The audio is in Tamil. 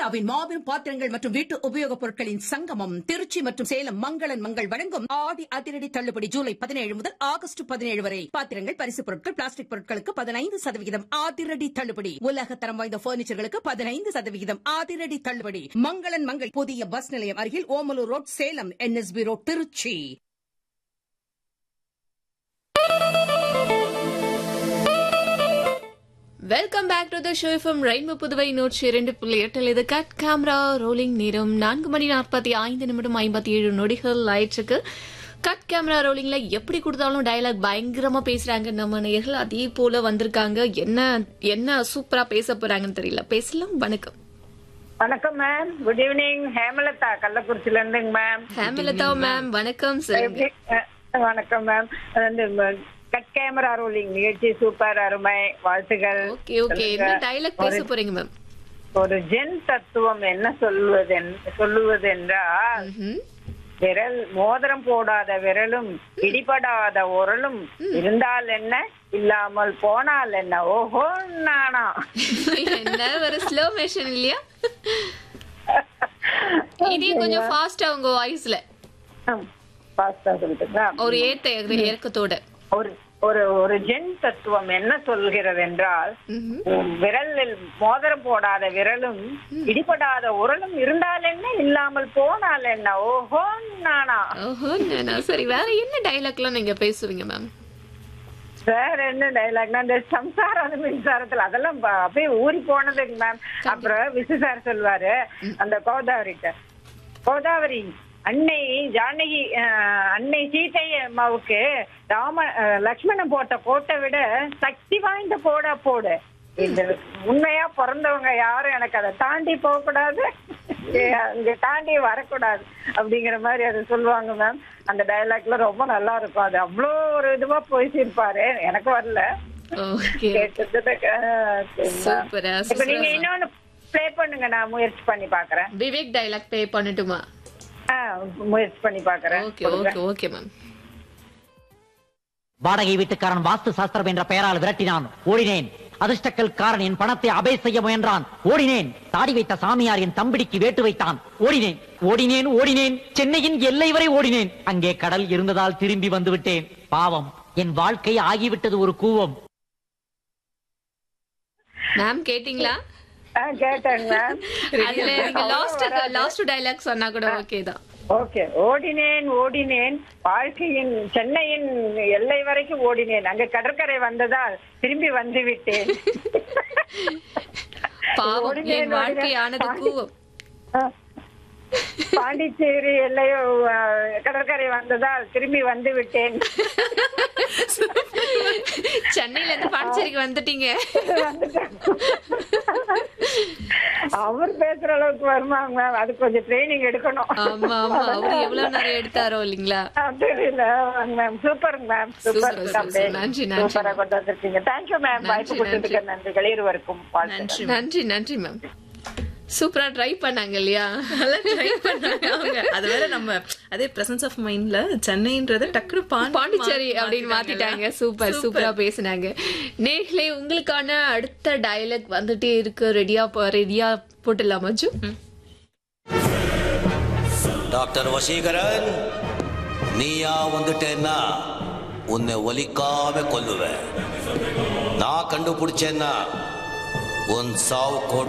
இந்தியாவின் மாபெரும் பாத்திரங்கள் மற்றும் வீட்டு உபயோகப் பொருட்களின் சங்கமம் திருச்சி மற்றும் சேலம் மங்களன் மங்கள் வழங்கும் ஆடி அதிரடி தள்ளுபடி ஜூலை பதினேழு முதல் ஆகஸ்ட் பதினேழு வரை பாத்திரங்கள் பரிசு பொருட்கள் பிளாஸ்டிக் பொருட்களுக்கு பதினைந்து சதவிகிதம் அதிரடி தள்ளுபடி உலக தரம் வாய்ந்த பர்னிச்சர்களுக்கு பதினைந்து சதவிகிதம் அதிரடி தள்ளுபடி மங்களன் மங்கள் புதிய பஸ் நிலையம் அருகில் Omalur road Salem NSB road Trichy welcome back to the show from rainbow Puduvai நூற்றி இரண்டு புள்ளி எட்டில் இது கட் கேமரா ரோலிங் நேரம் நான்கு மணி நாற்பத்தி ஐந்து நிமிடம் ஐம்பத்தி ஏழு நொடிகள் ஆயிடுச்சுக்கு கட் கேமரா ரோலிங்ல எப்படி கொடுத்தாலும் டயலாக் பயங்கரமா பேசுறாங்க நம்ம நேர்கள் அதே போல வந்திருக்காங்க என்ன என்ன சூப்பரா பேச போறாங்கன்னு தெரியல பேசலாம் வணக்கம் வணக்கம் மேம் குட் ஈவினிங் ஹேமலதா கள்ளக்குறிச்சில இருந்துங்க மேம் ஹேமலதா மேம் வணக்கம் சொல்லுங்க எப்படி- அஹ், வணக்கம் மேம் வந்து கட் கேமரா ரோலிங் நிகழ்ச்சி சூப்பர் அருமை வாழ்த்துகள் ஓகே ஓகே என்ன டயலாக் பேச போறீங்க மேம் ஒரு ஜென் தத்துவம் என்ன சொல்வது சொல்லுவது என்றால் விரல் மோதிரம் போடாத விரலும் இடிபடாத உரலும் இருந்தால் என்ன இல்லாமல் போனால் என்ன ஓஹோ நானா என்ன ஒரு ஸ்லோ மேஷன் இல்லையா இதே கொஞ்சம் ஃபாஸ்டா உங்க வாய்ஸ்ல பாஸ்தா சொல்லிட்டுங்களா ஒரு ஏத்த இறக்கத்தோட ஒரு ஒரு ஒரு ஜென் தத்துவம் என்ன சொல்கிறது என்றால் விரலில் மோதிரம் போடாத விரலும் இடிபடாத உரலும் இருந்தால் என்ன இல்லாமல் போனால் என்ன ஓஹோ நானா ஓஹோ நானா சரி வேற என்ன டைலாக்லாம் நீங்க பேசுவீங்க மேம் வேற என்ன டைலாக்னா இந்த சம்சாரம் மின்சாரத்துல அதெல்லாம் ப- அப்படியே ஊறி போனதுங்க மேம் அப்புறம் விசு சார் சொல்வாரு அந்த கோதாவரிட்ட கோதாவரி அன்னை ஜானகி அஹ், அன்னை சீதை அம்மாவுக்கு ராம அஹ், லக்ஷ்மணன் போட்ட கோட்டை விட சக்தி வாய்ந்த போடா போடு இந்த உண்மையா பிறந்தவங்க யாரும் எனக்கு அதை தாண்டி போக கூடாது இங்க தாண்டி வரக்கூடாது அப்படிங்கிற மாதிரி அதை சொல்லுவாங்க மேம் அந்த டயலாக்ல ரொம்ப நல்லா இருக்கும் அது அவ்வளோ ஒரு இதுவா பேசியிருப்பாரு எனக்கு வரல ஓகே கேட்டதுக்கு, ஆஹ், சரிங்களா? சூப்பரா இப்ப நீங்க இன்னொன்னு ப்ளே பண்ணுங்க நான் முயற்சி பண்ணி பாக்குறேன் விவேக் டைலாக் ப்ளே பண்ணட்டுமா ஆஹ், முயற்சி பண்ணி பாக்குறேன் ஓகே ஓகே ஓகே மேம் வாடகை வீட்டுக்காரன் வாஸ்து சாஸ்திரம் என்ற பெயரால் விரட்டினான் ஓடினேன் அதிர்ஷ்டக்கல்காரன் என் பணத்தை அபே செய்ய முயன்றான் ஓடினேன் தாடி வைத்த சாமியார் என் தம்பிடிக்கு வேட்டு வைத்தான் ஓடினேன் ஓடினேன் ஓடினேன் சென்னையின் எல்லை வரை ஓடினேன் அங்கே கடல் இருந்ததால் திரும்பி வந்து விட்டேன் பாவம் என் வாழ்க்கை ஆகிவிட்டது ஒரு கூவம் மேம் கேட்டிங்களா ஆஹ், கேட்டேங்க மேம் அதுல நீங்க லாஸ்ட் லாஸ்ட் டைலாக் சொன்னா கூட ஓகே தான் ஓகே ஓடினேன் ஓடினேன் வாழ்க்கையின் சென்னையின் எல்லை வரைக்கும் ஓடினேன் அங்க கடற்கரை வந்ததால் திரும்பி வந்து விட்டேன் பாவம் ஓடினேன், என் வாழ்க்கை ஓடினேன். ஆனது கூவம் ஆஹ், பாண்டிச்சேரி எல்லையோ ஆஹ், கடற்கரை வந்ததால் திரும்பி வந்து விட்டேன் சென்னையில இருந்து பாண்டிச்சேரிக்கு வந்துட்டீங்க அவர் பேசுற அளவுக்கு வருமாங்க மேம் அது கொஞ்சம் ட்ரைனிங் எடுக்கணும் ஆமா ஆமா அவரு எவ்வளவு நேரம் எடுத்தாரோ இல்லீங்களா ஆ, தெரியல மேம் சூப்பருங்க மேம் சூப்பர் Super, super. நன்றி, நன்றி. சூப்பரா கொண்டு வந்திருக்கீங்க தேங்க்யூ மேம் வாய்ப்பு நன்றி, கொடுத்ததுக்கு நன்றிகள் இருவருக்கும் வாழ்த்துக்கள் நன்றி நன்றி மேம் சூப்பரா ட்ரை பண்ணாங்க இல்லையா நல்லா ட்ரை பண்ணாங்க அவங்க அது வேற நம்ம அதே பிரசன்ஸ் ஆஃப் மைண்ட்ல சென்னைன்றத டக்குனு பாண்டி- பாண்டிச்சேரி மா- அப்படின்னு மாத்திட்டாங்க சூப்பர் சூப்பரா பேசுனாங்க நேர்களே உங்களுக்கான அடுத்த டயலாக் வந்துட்டே இருக்கு ரெடியா ரெடியா போட்டுடலாமா ஜு டாக்டர் வசீகரன் நீயா வந்துட்டேன்னா உன்னை ஒலிக்காம கொல்லுவேன் நான் கண்டுபிடிச்சேன்னா உன் சாவு கூட